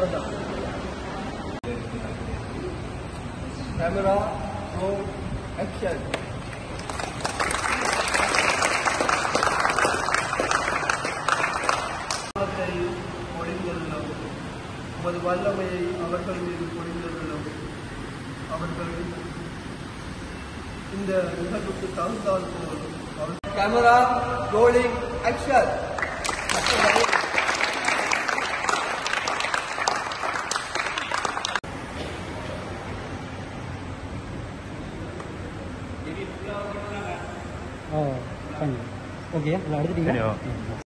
அவ்வளோதான் camera row action பாவத்தை பொழிந்தருளும் உமது வல்லமையை அவர்கள் மீது பொழிந்தருளும் அவர்கள் இந்த நிகழ்வுக்கு தகுந்தால் போதும் கேமரா ரோலிங் ஆக்ஷன் ஓ பண்ணு ஓகே எடுத்துட்டீங்க